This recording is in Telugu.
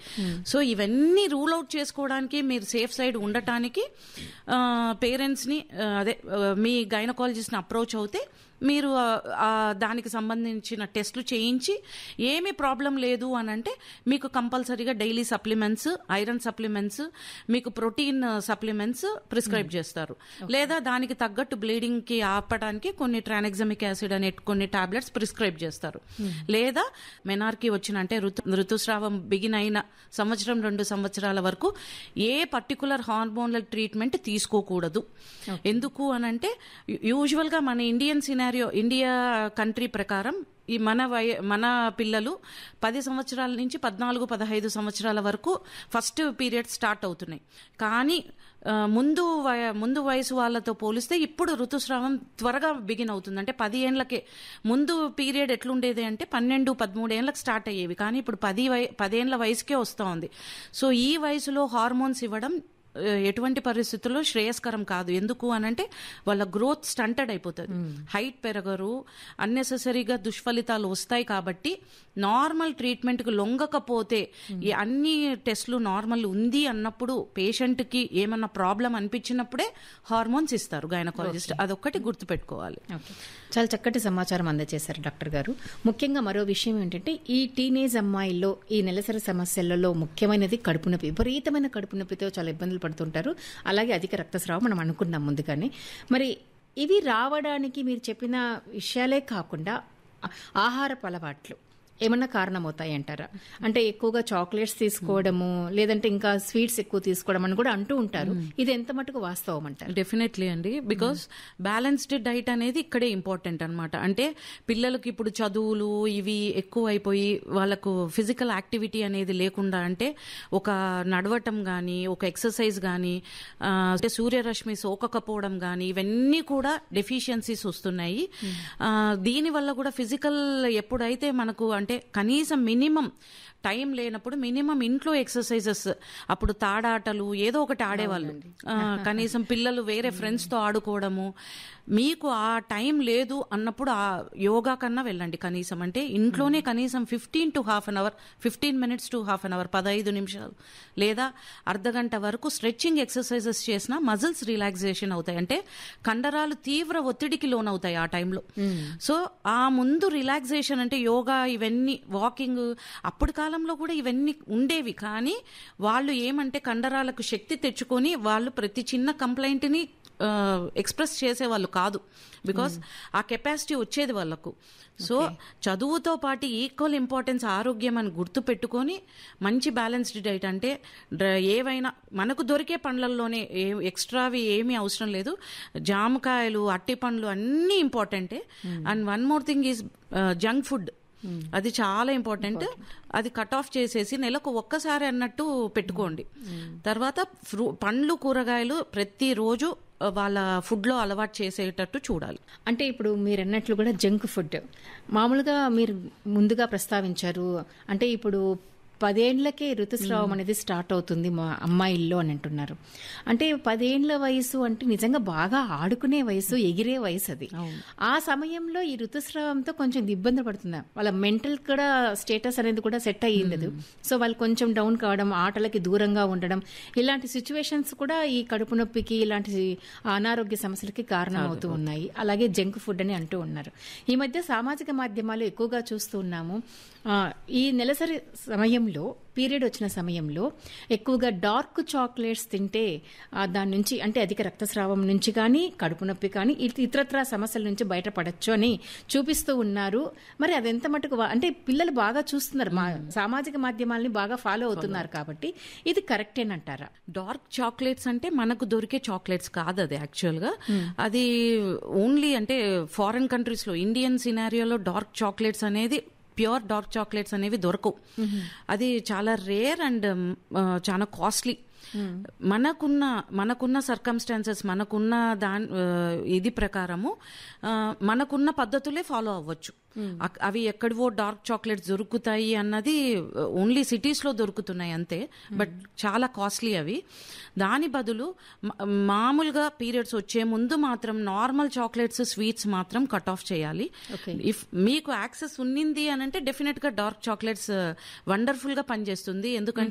సో ఇవన్నీ రూల్ అవుట్ చేసుకోవడానికి మీరు సేఫ్ సైడ్ ఉండటానికి పేరెంట్స్ని అదే ఆ, మీ గైనకాలజిస్ట్ని అప్రోచ్ అవుతే మీరు ఆ, ఆ, దానికి సంబంధించిన టెస్టులు చేయించి ఏమీ ప్రాబ్లం లేదు అని అంటే మీకు కంపల్సరీగా డైలీ సప్లిమెంట్స్ ఐరన్ సప్లిమెంట్స్ మీకు ప్రోటీన్ సప్లిమెంట్స్ ప్రిస్క్రైబ్ చేస్తారు లేదా దానికి తగ్గట్టు బ్లీడింగ్ కి ఆపడానికి కొన్ని ట్రానెగ్జమిక్ యాసిడ్ అనే కొన్ని టాబ్లెట్స్ ప్రిస్క్రైబ్ చేస్తారు లేదా మెనార్కి వచ్చిన అంటే ఋతు ఋతుస్రావం బిగిన్ అయిన సంవత్సరం రెండు సంవత్సరాల వరకు ఏ పర్టికులర్ హార్మోనల్ ట్రీట్మెంట్ తీసుకోకూడదు ఎందుకు అని అంటే యూజువల్ గా మన ఇండియన్ సినారియో ఇండియా కంట్రీ ప్రకారం ఈ మన వయ మన పిల్లలు పది సంవత్సరాల నుంచి పద్నాలుగు పదహైదు సంవత్సరాల వరకు ఫస్ట్ పీరియడ్ స్టార్ట్ అవుతున్నాయి కానీ ఆ, ముందు వయ- ముందు వయసు వాళ్ళతో పోలిస్తే ఇప్పుడు ఋతుస్రావం త్వరగా బిగిన్ అవుతుంది అంటే పది ఏండ్లకే ముందు పీరియడ్ ఎట్లుండేది అంటే పన్నెండు పదమూడు ఏండ్లకు స్టార్ట్ అయ్యేవి కానీ ఇప్పుడు పది వయ పదేండ్ల వయసుకే వస్తూ ఉంది సో ఈ వయసులో హార్మోన్స్ ఇవ్వడం ఆ, ఎటువంటి పరిస్థితుల్లో శ్రేయస్కరం కాదు ఎందుకు అనంటే వాళ్ళ గ్రోత్ స్టంటెడ్ అయిపోతుంది హైట్ పెరగరు అన్నెసెసరీగా దుష్ఫలితాలు వస్తాయి కాబట్టి నార్మల్ ట్రీట్మెంట్కి లొంగకపోతే ఈ అన్ని టెస్ట్లు నార్మల్ ఉంది అన్నప్పుడు పేషెంట్కి ఏమన్నా ప్రాబ్లం అనిపించినప్పుడే హార్మోన్స్ ఇస్తారు గైనకాలజిస్ట్ అదొక్కటి గుర్తుపెట్టుకోవాలి ఓకే చాలా చక్కటి సమాచారం అందజేశారు డాక్టర్ గారు ముఖ్యంగా మరో విషయం ఏంటంటే ఈ టీనేజ్ అమ్మాయిల్లో ఈ నెలసరి సమస్యలలో ముఖ్యమైనది కడుపు నొప్పి విపరీతమైన కడుపు నొప్పితో చాలా ఇబ్బందులు పడుతుంటారు అలాగే అధిక రక్తస్రావం మనం అనుకున్నాం ముందుగానే మరి ఇవి రావడానికి మీరు చెప్పిన విషయాలే కాకుండా ఆహారపు అలవాట్లు ఏమన్నా కారణమవుతాయి అంటారా అంటే ఎక్కువగా చాక్లెట్స్ తీసుకోవడము లేదంటే ఇంకా స్వీట్స్ ఎక్కువ తీసుకోవడం అని కూడా అంటూ ఉంటారు ఇది ఎంత మటుకు వాస్తవం అంటారు డెఫినెట్లీ అండి బికాస్ బ్యాలెన్స్డ్ డైట్ అనేది ఇక్కడే ఇంపార్టెంట్ అన్నమాట అంటే పిల్లలకి ఇప్పుడు చదువులు ఇవి ఎక్కువ అయిపోయి వాళ్ళకు ఫిజికల్ యాక్టివిటీ అనేది లేకుండా అంటే ఒక నడవటం కానీ ఒక ఎక్సర్సైజ్ కానీ అంటే సూర్యరశ్మి సోకకపోవడం కానీ ఇవన్నీ కూడా డెఫిషియన్సీస్ వస్తున్నాయి ఆ, దీనివల్ల కూడా ఫిజికల్ ఎప్పుడైతే మనకు అంటే కనీసం మినిమం టైం లేనప్పుడు మినిమం ఇంట్లో ఎక్సర్సైజెస్ అప్పుడు తాడాటలు ఏదో ఒకటి ఆడేవాళ్ళు ఆ, కనీసం పిల్లలు వేరే ఫ్రెండ్స్ తో ఆడుకోవడము మీకు ఆ టైం లేదు అన్నప్పుడు ఆ యోగా కన్నా వెళ్ళండి కనీసం అంటే ఇంట్లోనే కనీసం fifteen to half an hour fifteen minutes to half an hour పదహైదు నిమిషాలు లేదా అర్ధ గంట వరకు స్ట్రెచ్చింగ్ ఎక్సర్సైజెస్ చేసినా మజిల్స్ రిలాక్సేషన్ అవుతాయి అంటే కండరాలు తీవ్ర ఒత్తిడికి లోనవుతాయి ఆ టైంలో సో ఆ ముందు రిలాక్సేషన్ అంటే యోగా ఇవన్నీ వాకింగ్ అప్పుడు కాలంలో కూడా ఇవన్నీ ఉండేవి కానీ వాళ్ళు ఏమంటే కండరాలకు శక్తి తెచ్చుకొని వాళ్ళు ప్రతి చిన్న కంప్లైంట్ని ఎక్స్ప్రెస్ చేసేవాళ్ళు కాదు బికాస్ ఆ కెపాసిటీ వచ్చేది వాళ్ళకు సో చదువుతో పాటు ఈక్వల్ ఇంపార్టెన్స్ ఆరోగ్యం అని గుర్తు పెట్టుకొని మంచి బ్యాలెన్స్డ్ డైట్ అంటే డ్ర- ఏవైనా మనకు దొరికే పండ్లల్లోనే ఏ ఎక్స్ట్రావి ఏమీ అవసరం లేదు జామకాయలు అట్టి పండ్లు అన్నీ ఇంపార్టెంటే and one more thing is junk food అది చాలా ఇంపార్టెంట్ అది కట్ ఆఫ్ చేసేసి నెలకు ఒక్కసారి అన్నట్టు పెట్టుకోండి తర్వాత ఫ్రూ పండ్లు కూరగాయలు ప్రతిరోజు ఆ, వాళ్ళ ఫుడ్ లో అలవాటు చేసేటట్టు చూడాలి అంటే ఇప్పుడు మీరు అన్నట్లు కూడా జంక్ ఫుడ్ మామూలుగా మీరు ముందుగా ప్రస్తావించారు అంటే ఇప్పుడు పదేండ్లకే ఋతుస్రావం అనేది స్టార్ట్ అవుతుంది మా అమ్మాయిల్లో అని అంటున్నారు అంటే పదేండ్ల వయసు అంటే నిజంగా బాగా ఆడుకునే వయసు ఎగిరే వయసు అది ఆ సమయంలో ఈ ఋతుస్రావంతో కొంచెం ఇబ్బంది పడుతుంది వాళ్ళ మెంటల్ కూడా స్టేటస్ అనేది కూడా సెట్ అయ్యింది సో వాళ్ళు కొంచెం డౌన్ కావడం ఆటలకి దూరంగా ఉండడం ఇలాంటి సిచ్యువేషన్స్ కూడా ఈ కడుపు నొప్పికి ఇలాంటి అనారోగ్య సమస్యలకి కారణం అవుతూ ఉన్నాయి అలాగే జంక్ ఫుడ్ అని అంటూ ఉన్నారు ఈ మధ్య సామాజిక మాధ్యమాలు ఎక్కువగా చూస్తూ ఉన్నాము ఆ, ఈ నెలసరి సమయంలో పీరియడ్ వచ్చిన సమయంలో ఎక్కువగా డార్క్ చాక్లెట్స్ తింటే ఆ, దాని నుంచి అంటే అధిక రక్తస్రావం నుంచి కానీ కడుపు నొప్పి కానీ ఇత- ఇతరత్రా సమస్యల నుంచి బయటపడచ్చు అని చూపిస్తూ ఉన్నారు మరి అది ఎంత మటుకు వా- అంటే పిల్లలు బాగా చూస్తున్నారు మా సామాజిక మాధ్యమాలని బాగా ఫాలో అవుతున్నారు కాబట్టి ఇది కరెక్టేనంటారా డార్క్ చాక్లెట్స్ అంటే మనకు దొరికే చాక్లెట్స్ కాదు అది యాక్చువల్ గా అది ఓన్లీ అంటే ఫారెన్ కంట్రీస్ లో ఇండియన్ సినారియోలో డార్క్ చాక్లెట్స్ అనేది ప్యూర్ డార్క్ చాక్లెట్స్ అనేవి దొరకవు అది చాలా రేర్ అండ్ చాలా కాస్ట్లీ మనకున్న మనకున్న సర్కమ్స్టాన్సెస్ మనకున్న దాని ఇది ప్రకారము ఆ, మనకున్న పద్ధతులే ఫాలో అవ్వచ్చు అక్- అవి ఎక్కడివో డార్క్ చాక్లెట్స్ దొరుకుతాయి అన్నది ఓన్లీ సిటీస్ లో దొరుకుతున్నాయి అంతే బట్ చాలా కాస్ట్లీ అవి దాని బదులు మ- మామూలుగా పీరియడ్స్ వచ్చే ముందు మాత్రం నార్మల్ చాక్లెట్స్ స్వీట్స్ మాత్రం కట్ ఆఫ్ చేయాలి Okay. ఇఫ్ మీకు యాక్సెస్ ఉన్నింది అని అంటే డెఫినెట్ గా డార్క్ చాక్లెట్స్ వండర్ఫుల్ గా పనిచేస్తుంది ఎందుకంటే